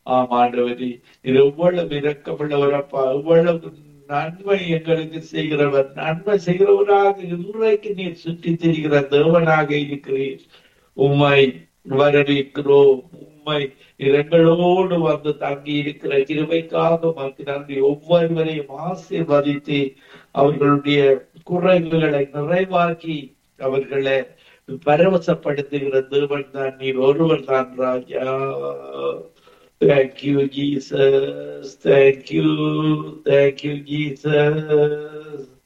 ஆம் ஆண்டவரே இது எவ்வளவு இரக்கமுள்ளவரப்பா எவ்வளவு நன்மை எங்களுக்கு செய்கிறவர் நன்மை செய்கிறவராக இன்றைக்கு நீர் சுற்றி திரிகிற தேவனாக இருக்கிறீர் உம்மை வரவேற்கிறோம் உம்மை இரங்களோடு வந்து தங்கி இருக்கிற கிருபைக்காக உமக்கு நன்றி ஒவ்வொருவரையும் ஆசீர்வதித்து அவர்களுடைய குறைவுகளை நிறைவாக்கி அவர்களை பரவசப்படுத்துகிற தேவன் தான் நீர் ஒருவர் தான் ராஜா Thank you, Jesus. Thank you. Thank you, Jesus.